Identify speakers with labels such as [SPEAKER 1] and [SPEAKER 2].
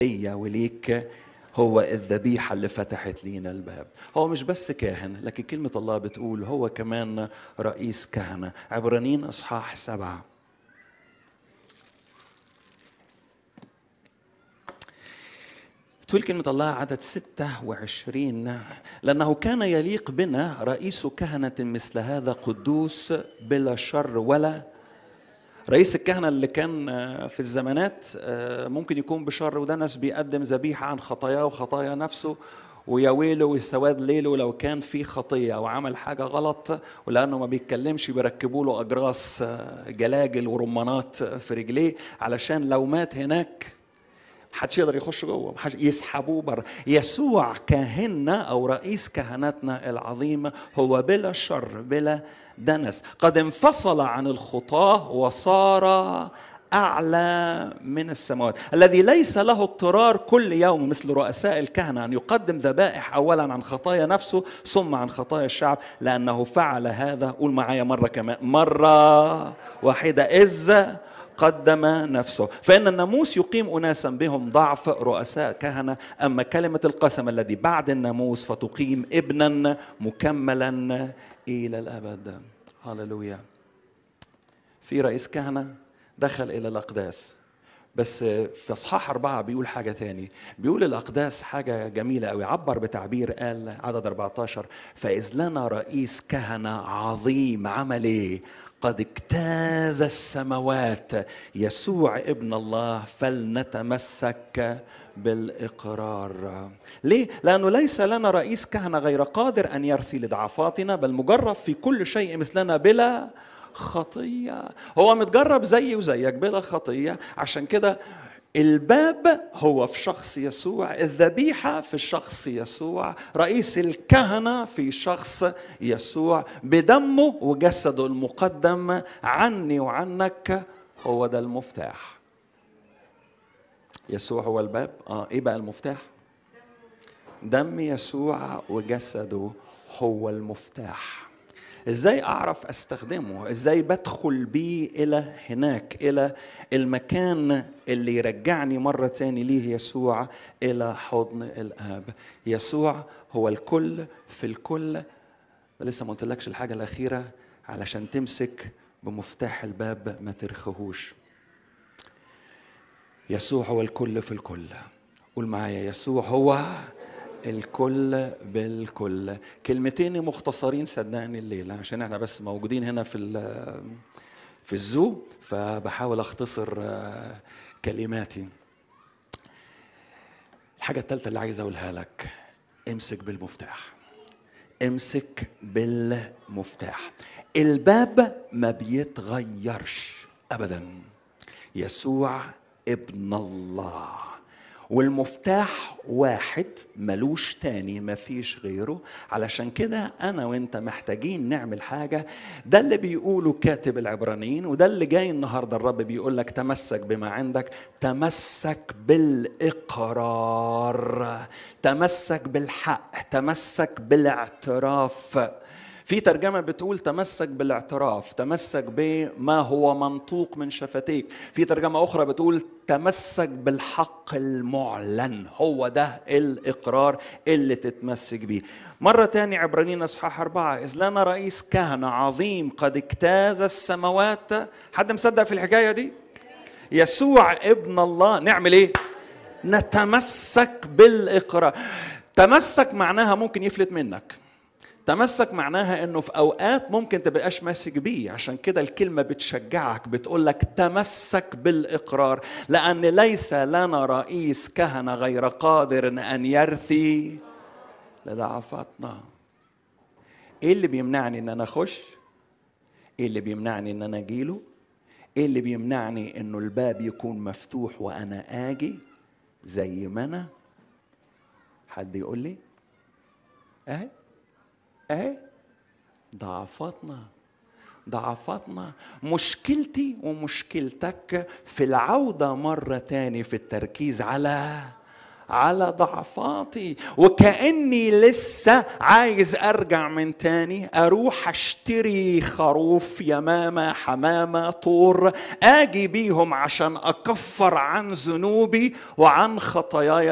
[SPEAKER 1] ليا وليك هو الذبيحة اللي فتحت لينا الباب هو مش بس كاهن لكن كلمة الله بتقول هو كمان رئيس كهنة عبرانيين أصحاح سبعة تقول كلمة الله عدد 26 لأنه كان يليق بنا رئيس كهنة مثل هذا قدوس بلا شر ولا رئيس الكهنة اللي كان في الزمانات ممكن يكون بشر ودنس بيقدم ذبيحة عن خطاياه وخطايا نفسه ويا ويله وسواد ليله لو كان في خطية أو عمل حاجة غلط ولأنه ما بيتكلمش بيركبوا له أجراس جلاجل ورمانات في رجليه علشان لو مات هناك محدش يقدر يخش جوه محدش يسحبوه بره يسوع كاهننا او رئيس كهنتنا العظيم هو بلا شر بلا دنس قد انفصل عن الخطاه وصار اعلى من السماوات الذي ليس له اضطرار كل يوم مثل رؤساء الكهنه ان يقدم ذبائح اولا عن خطايا نفسه ثم عن خطايا الشعب لانه فعل هذا قول معايا مره كمان مره واحده اذ قدم نفسه فإن الناموس يقيم أناسا بهم ضعف رؤساء كهنة أما كلمة القسم الذي بعد الناموس فتقيم ابنا مكملا إلى الأبد هللويا في رئيس كهنة دخل إلى الأقداس بس في اصحاح أربعة بيقول حاجة تاني بيقول الأقداس حاجة جميلة أوي عبر بتعبير قال عدد 14 فإذ لنا رئيس كهنة عظيم عمل إيه قد اجتاز السماوات يسوع ابن الله فلنتمسك بالاقرار ليه لانه ليس لنا رئيس كهنه غير قادر ان يرثي لضعفاتنا بل مجرب في كل شيء مثلنا بلا خطيه هو متجرب زيي وزيك بلا خطيه عشان كده الباب هو في شخص يسوع الذبيحة في شخص يسوع رئيس الكهنة في شخص يسوع بدمه وجسده المقدم عني وعنك هو ده المفتاح يسوع هو الباب اه ايه بقى المفتاح دم يسوع وجسده هو المفتاح ازاي اعرف استخدمه ازاي بدخل بيه الى هناك الى المكان اللي يرجعني مرة تاني ليه يسوع الى حضن الاب يسوع هو الكل في الكل لسه ما قلتلكش الحاجة الأخيرة علشان تمسك بمفتاح الباب ما ترخهوش يسوع هو الكل في الكل قول معايا يسوع هو الكل بالكل كلمتين مختصرين صدقني الليلة عشان احنا بس موجودين هنا في في الزو فبحاول اختصر كلماتي الحاجة الثالثة اللي عايز اقولها لك امسك بالمفتاح امسك بالمفتاح الباب ما بيتغيرش ابدا يسوع ابن الله والمفتاح واحد ملوش تاني مفيش غيره علشان كده انا وانت محتاجين نعمل حاجه ده اللي بيقوله كاتب العبرانيين وده اللي جاي النهارده الرب بيقول لك تمسك بما عندك تمسك بالاقرار تمسك بالحق تمسك بالاعتراف في ترجمة بتقول تمسك بالاعتراف تمسك بما هو منطوق من شفتيك في ترجمة أخرى بتقول تمسك بالحق المعلن هو ده الإقرار اللي تتمسك بيه مرة تاني عبرانيين أصحاح أربعة إذ لنا رئيس كهنة عظيم قد اجتاز السماوات حد مصدق في الحكاية دي يسوع ابن الله نعمل ايه نتمسك بالإقرار تمسك معناها ممكن يفلت منك تمسك معناها انه في اوقات ممكن تبقاش ماسك بيه عشان كده الكلمه بتشجعك بتقول لك تمسك بالاقرار لان ليس لنا رئيس كهنه غير قادر ان يرثي لضعفاتنا ايه اللي بيمنعني ان انا اخش ايه اللي بيمنعني ان انا اجيله ايه اللي بيمنعني انه الباب يكون مفتوح وانا اجي زي ما انا حد يقول لي اهي اهي ضعفاتنا ضعفاتنا مشكلتي ومشكلتك في العودة مرة تاني في التركيز على على ضعفاتي وكأني لسه عايز أرجع من تاني أروح أشتري خروف يمامة حمامة طور آجي بيهم عشان أكفر عن ذنوبي وعن خطاياي